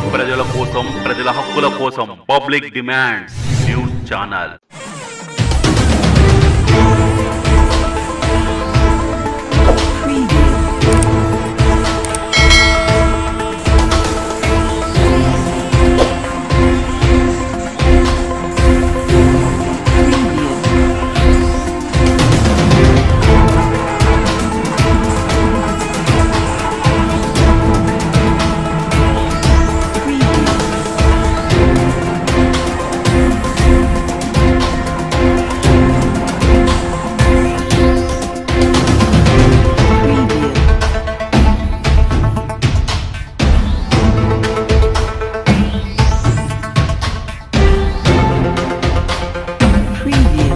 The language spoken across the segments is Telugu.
ప్రజల కోసం ప్రజల హక్కుల కోసం public demands news channel Preview.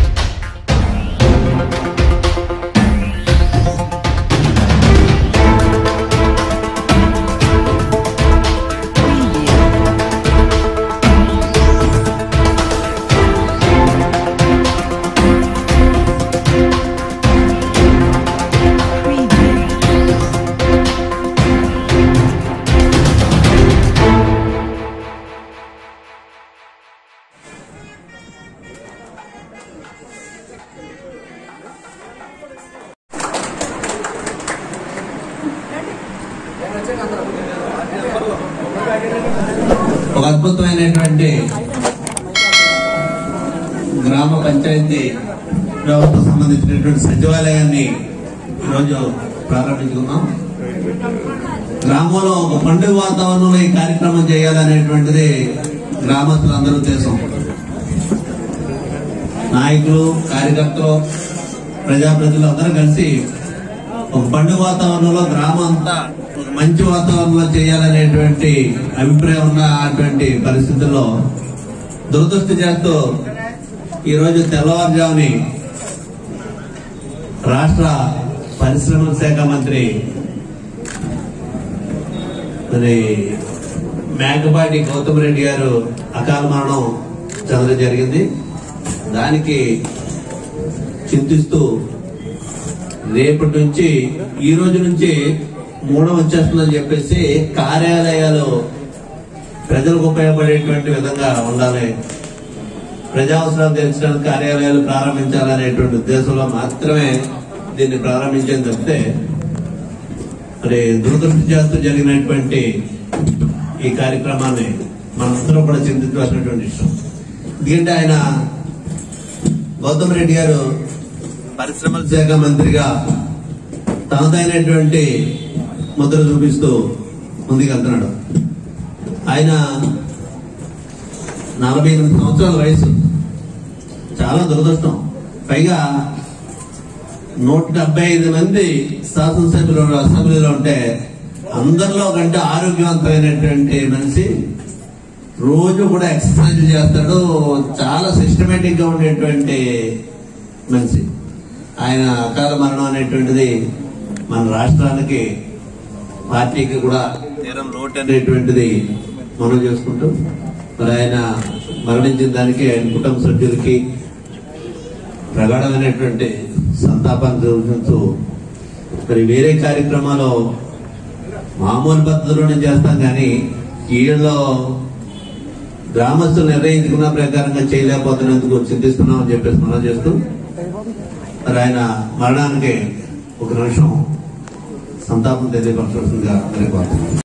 Preview. Preview. ఒక అద్భుతమైనటువంటి గ్రామ పంచాయతీ వ్యవస్థ సంబంధించినటువంటి సచివాలయాన్ని ఈరోజు ప్రారంభించుకున్నాం గ్రామంలో ఒక పండుగ వాతావరణంలో ఈ కార్యక్రమం చేయాలనేటువంటిది గ్రామస్తులందరూ ఉద్దేశం నాయకులు కార్యకర్తలు ప్రజాప్రతినిధులు అందరూ కలిసి ఒక పండుగ వాతావరణంలో గ్రామం అంతా ఒక మంచి వాతావరణంలో చేయాలనేటువంటి అభిప్రాయం ఉన్నటువంటి పరిస్థితుల్లో దురదృష్టి చేస్తూ ఈరోజు తెల్లవారుజాముని రాష్ట్ర పరిశ్రమల శాఖ మంత్రి మరి మేకపాటి గౌతమ్ రెడ్డి గారు అకాల మరణం చెందడం జరిగింది దానికి చింతిస్తూ రేపటి నుంచి ఈ రోజు నుంచి మూడం వచ్చేస్తుందని చెప్పేసి కార్యాలయాలు ప్రజలకు ఉపయోగపడేటువంటి విధంగా ఉండాలి ప్రజా అవసరాలు తీర్చడానికి కార్యాలయాలు ప్రారంభించాలనేటువంటి ఉద్దేశంలో మాత్రమే దీన్ని ప్రారంభించేది తప్పితే మరి దురదృష్టి చేస్తూ జరిగినటువంటి ఈ కార్యక్రమాన్ని మనందరం కూడా చింతించవలసినటువంటి విషయం ఎందుకంటే ఆయన గౌతమ్ రెడ్డి గారు పరిశ్రమల శాఖ మంత్రిగా తనదైనటువంటి ముద్ర చూపిస్తూ ముందుకెళ్తున్నాడు ఆయన నలభై ఎనిమిది సంవత్సరాల వయసు చాలా దురదృష్టం పైగా నూట డెబ్బై ఐదు మంది శాసనసభ్యులు అసెంబ్లీలో ఉంటే అందరిలో కంటే ఆరోగ్యవంతమైనటువంటి మనిషి రోజు కూడా ఎక్సర్సైజ్ చేస్తాడు చాలా సిస్టమేటిక్ గా ఉండేటువంటి మనిషి ఆయన అకాల మరణం అనేటువంటిది మన రాష్ట్రానికి పార్టీకి కూడా తీరం లోటు అనేటువంటిది మనం చేసుకుంటూ మరి ఆయన మరణించిన దానికి ఆయన కుటుంబ సభ్యులకి ప్రగాఢమైనటువంటి సంతాపాన్ని చూపించు మరి వేరే కార్యక్రమాలు మామూలు పద్ధతిలోనే చేస్తాం కానీ వీళ్ళలో గ్రామస్తులు నిర్ణయించుకున్న ప్రకారంగా చేయలేకపోతున్నందుకు చింతిస్తున్నాం అని చెప్పేసి మనం చేస్తూ మరి ఆయన మరణానికి ఒక నిమిషం సంతాపం తెలియపరచాల్సిందిగా మరి కోరుతున్నాం